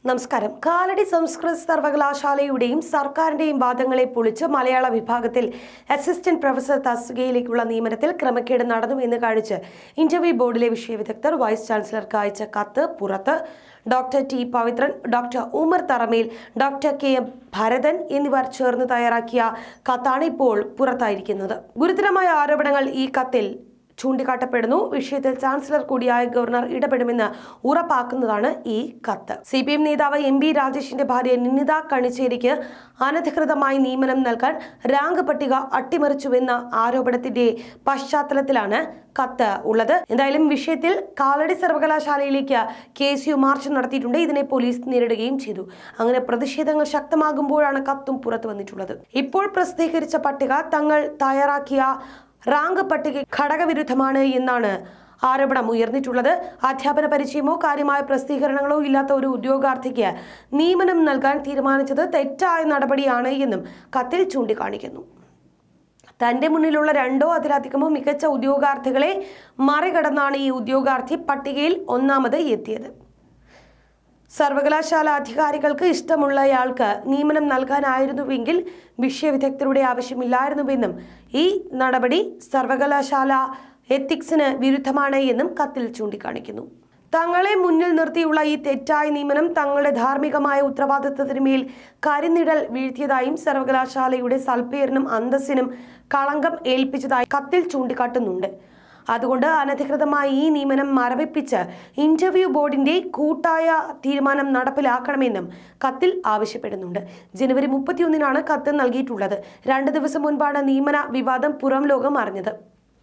നമസ്കാരം കാലടി സംസ്കൃത സർവകലാശാലയുടെയും സർക്കാരിന്റെയും വാദങ്ങളെ പൊളിച്ച് മലയാള വിഭാഗത്തിൽ അസിസ്റ്റന്റ് പ്രൊഫസർ തസ്തികയിലേക്കുള്ള നിയമനത്തിൽ ക്രമക്കേട് നടന്നു എന്ന് കാണിച്ച് ഇന്റർവ്യൂ ബോർഡിലെ വിഷയ വിദഗ്ധർ വൈസ് ചാൻസലർക്ക് അയച്ച കത്ത് പുറത്ത് doctor T Pavithran doctor Umar Tharamel doctor K M Bharathan എന്നിവർ ചേർന്ന് തയ്യാറാക്കിയ കത്താണ് ഇപ്പോൾ പുറത്തായിരിക്കുന്നത് ഗുരുതരമായ ആരോപണങ്ങൾ ഈ കത്തിൽ ചൂണ്ടിക്കാട്ടപ്പെടുന്നു വിഷയത്തിൽ ചാൻസലർ കൂടിയായ ഗവർണർ ഇടപെടുമെന്ന് ഉറപ്പാക്കുന്നതാണ് ഈ കത്ത് സി പി എം നേതാവ് എം ബി രാജേഷിന്റെ ഭാര്യ നിനിത കണിച്ചേരിക്ക് അനധികൃതമായി നിയമനം നൽകാൻ റാങ്ക് പട്ടിക അട്ടിമറിച്ചുവെന്ന ആരോപണത്തിന്റെ പശ്ചാത്തലത്തിലാണ് കത്ത് ഉള്ളത് എന്തായാലും വിഷയത്തിൽ കാലടി സർവകലാശാലയിലേക്ക് കെ എസ് യു മാർച്ച് നടത്തിയിട്ടുണ്ട് ഇതിനെ പോലീസ് നേരിടുകയും ചെയ്തു അങ്ങനെ പ്രതിഷേധങ്ങൾ ശക്തമാകുമ്പോഴാണ് കത്തും പുറത്തു വന്നിട്ടുള്ളത് ഇപ്പോൾ പ്രസിദ്ധീകരിച്ച പട്ടിക തങ്ങൾ തയ്യാറാക്കിയ റാങ്ക് പട്ടിക ഘടകവിരുദ്ധമാണ് എന്നാണ് ആരോപണം ഉയർന്നിട്ടുള്ളത് അധ്യാപന പരിചയമോ കാര്യമായ പ്രസിദ്ധീകരണങ്ങളോ ഇല്ലാത്ത ഒരു ഉദ്യോഗാർത്ഥിക്ക് നിയമനം നൽകാൻ തീരുമാനിച്ചത് തെറ്റായ നടപടിയാണ് എന്നും കത്തിൽ ചൂണ്ടിക്കാണിക്കുന്നു തന്റെ മുന്നിലുള്ള രണ്ടോ അതിലധികമോ മികച്ച ഉദ്യോഗാർത്ഥികളെ മറികടന്നാണ് ഈ ഉദ്യോഗാർത്ഥി പട്ടികയിൽ ഒന്നാമത് എത്തിയത് സർവകലാശാല അധികാരികൾക്ക് ഇഷ്ടമുള്ളയാൾക്ക് നിയമനം നൽകാനായിരുന്നുവെങ്കിൽ വിഷയവിദഗ്ധരുടെ ആവശ്യമില്ലായിരുന്നുവെന്നും ഈ നടപടി സർവകലാശാല എത്തിക്സിന് വിരുദ്ധമാണ് എന്നും കത്തിൽ ചൂണ്ടിക്കാണിക്കുന്നു തങ്ങളെ മുന്നിൽ നിർത്തിയുള്ള ഈ തെറ്റായ നിയമനം തങ്ങളുടെ ധാർമ്മികമായ ഉത്തരവാദിത്തത്തിന് മേൽ കരിനിഴൽ വീഴ്ത്തിയതായും സർവകലാശാലയുടെ സൽപ്പേരിനും അന്തസ്സിനും കളങ്കം ഏൽപ്പിച്ചതായി കത്തിൽ ചൂണ്ടിക്കാട്ടുന്നുണ്ട് അതുകൊണ്ട് അനധികൃതമായി ഈ നിയമനം മരവിപ്പിച്ച് ഇന്റർവ്യൂ ബോർഡിന്റെ കൂട്ടായ തീരുമാനം നടപ്പിലാക്കണമെന്നും കത്തിൽ ആവശ്യപ്പെടുന്നുണ്ട് ജനുവരി മുപ്പത്തിയൊന്നിനാണ് കത്ത് നൽകിയിട്ടുള്ളത് രണ്ട് ദിവസം മുൻപാണ് നിയമന വിവാദം പുറം ലോകം അറിഞ്ഞത്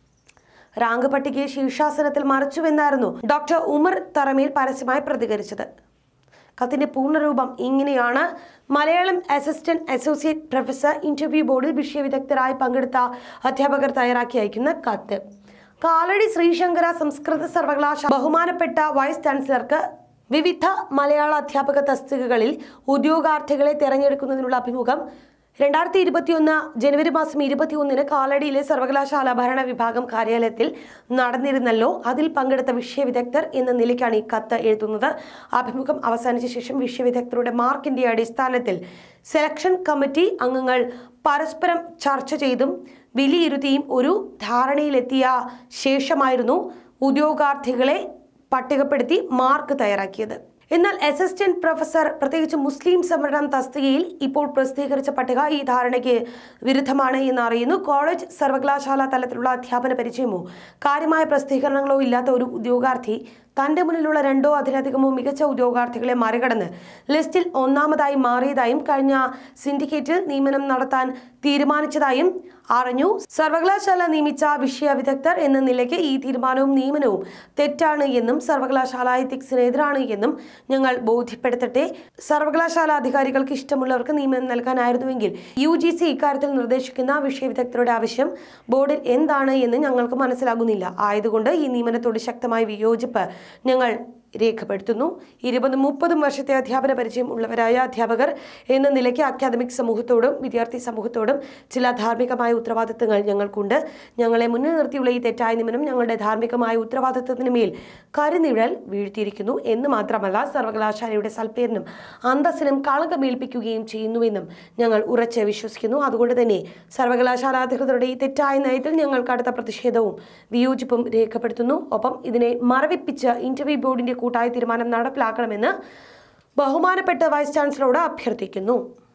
റാങ്ക് പട്ടികയെ ശീർഷാസനത്തിൽ മറച്ചുവെന്നായിരുന്നു ഡോക്ടർ ഉമർ തറമേൽ പരസ്യമായി പ്രതികരിച്ചത് കത്തിന്റെ പൂർണ്ണരൂപം ഇങ്ങനെയാണ് Malayalam assistant associate professor interview ബോർഡിൽ വിഷയവിദഗ്ധരായി പങ്കെടുത്ത അധ്യാപകർ തയ്യാറാക്കി അയക്കുന്ന കത്ത് കാലടി ശ്രീശങ്കര സംസ്കൃത സർവകലാശാല ബഹുമാനപ്പെട്ട വൈസ് ചാൻസലർക്ക് വിവിധ മലയാള അധ്യാപക തസ്തികകളിൽ ഉദ്യോഗാർത്ഥികളെ തെരഞ്ഞെടുക്കുന്നതിനുള്ള അഭിമുഖം രണ്ടായിരത്തി ഇരുപത്തിയൊന്ന് ജനുവരി മാസം ഇരുപത്തിയൊന്നിന് കാലടിയിലെ സർവകലാശാല ഭരണ വിഭാഗം കാര്യാലയത്തിൽ നടന്നിരുന്നല്ലോ അതിൽ പങ്കെടുത്ത വിഷയ വിദഗ്ധർ എന്ന നിലയ്ക്കാണ് ഈ കത്ത് എഴുതുന്നത് അഭിമുഖം അവസാനിച്ച ശേഷം വിഷയ വിദഗ്ധരുടെ മാർക്കിന്റെ അടിസ്ഥാനത്തിൽ സെലക്ഷൻ കമ്മിറ്റി അംഗങ്ങൾ പരസ്പരം ചർച്ച ചെയ്തും വിലയിരുത്തിയും ഒരു ധാരണയിലെത്തിയ ശേഷമായിരുന്നു ഉദ്യോഗാർത്ഥികളെ പട്ടികപ്പെടുത്തി മാർക്ക് തയ്യാറാക്കിയത് എന്നാൽ അസിസ്റ്റന്റ് പ്രൊഫസർ പ്രത്യേകിച്ച് മുസ്ലിം സംവരണം തസ്തികയിൽ ഇപ്പോൾ പ്രസിദ്ധീകരിച്ച പട്ടിക ഈ ധാരണയ്ക്ക് വിരുദ്ധമാണ് എന്ന് അറിയുന്നു കോളേജ് സർവകലാശാല തലത്തിലുള്ള അധ്യാപന പരിചയമോ കാര്യമായ പ്രസിദ്ധീകരണങ്ങളോ ഇല്ലാത്ത ഒരു ഉദ്യോഗാർത്ഥി തന്റെ മുന്നിലുള്ള രണ്ടോ അതിലധികമോ മികച്ച ഉദ്യോഗാർത്ഥികളെ മറികടന്ന് ലിസ്റ്റിൽ ഒന്നാമതായി മാറിയതായും കഴിഞ്ഞ സിൻഡിക്കേറ്റിൽ നിയമനം നടത്താൻ തീരുമാനിച്ചതായും അറിഞ്ഞു സർവകലാശാല നിയമിച്ച വിഷയ വിദഗ്ധർ എന്ന നിലയ്ക്ക് ഈ തീരുമാനവും നിയമനവും തെറ്റാണ് എന്നും സർവകലാശാല എത്തിക്സിനെതിരാണ് എന്നും ഞങ്ങൾ ബോധ്യപ്പെടുത്തട്ടെ സർവകലാശാല അധികാരികൾക്ക് ഇഷ്ടമുള്ളവർക്ക് നിയമനം നൽകാനായിരുന്നുവെങ്കിൽ യു ജി സി ഇക്കാര്യത്തിൽ നിർദ്ദേശിക്കുന്ന വിഷയ വിദഗ്ധരുടെ ആവശ്യം ബോർഡിൽ എന്താണ് എന്ന് ഞങ്ങൾക്ക് മനസ്സിലാകുന്നില്ല ആയതുകൊണ്ട് ഈ നിയമനത്തോട് ശക്തമായ വിയോജിപ്പ് ഞങ്ങൾ രേഖപ്പെടുത്തുന്നു ഇരുപതും മുപ്പതും വർഷത്തെ അധ്യാപന പരിചയം ഉള്ളവരായ അധ്യാപകർ എന്ന നിലയ്ക്ക് അക്കാദമിക് സമൂഹത്തോടും വിദ്യാർത്ഥി സമൂഹത്തോടും ചില ധാർമ്മികമായ ഉത്തരവാദിത്തങ്ങൾ ഞങ്ങൾക്കുണ്ട് ഞങ്ങളെ മുന്നിൽ നിർത്തിയുള്ള ഈ തെറ്റായ നിയമനം ഞങ്ങളുടെ ധാർമ്മികമായ ഉത്തരവാദിത്തത്തിന് മേൽ കരിനിഴൽ വീഴ്ത്തിയിരിക്കുന്നു എന്ന് മാത്രമല്ല സർവകലാശാലയുടെ സൽപ്പേരിനും അന്തസ്സിനും കളങ്കമേൽപ്പിക്കുകയും ചെയ്യുന്നുവെന്നും ഞങ്ങൾ ഉറച്ച് വിശ്വസിക്കുന്നു അതുകൊണ്ട് തന്നെ സർവകലാശാല അധികൃതരുടെ ഈ തെറ്റായ നയത്തിൽ ഞങ്ങൾ കടുത്ത പ്രതിഷേധവും വിയോജിപ്പും രേഖപ്പെടുത്തുന്നു ഒപ്പം ഇതിനെ മറവിപ്പിച്ച് ഇന്റർവ്യൂ ബോർഡിന്റെ കൂട്ടായ തീരുമാനം നടപ്പിലാക്കണമെന്ന് ബഹുമാനപ്പെട്ട വൈസ് ചാൻസലറോട് അഭ്യർത്ഥിക്കുന്നു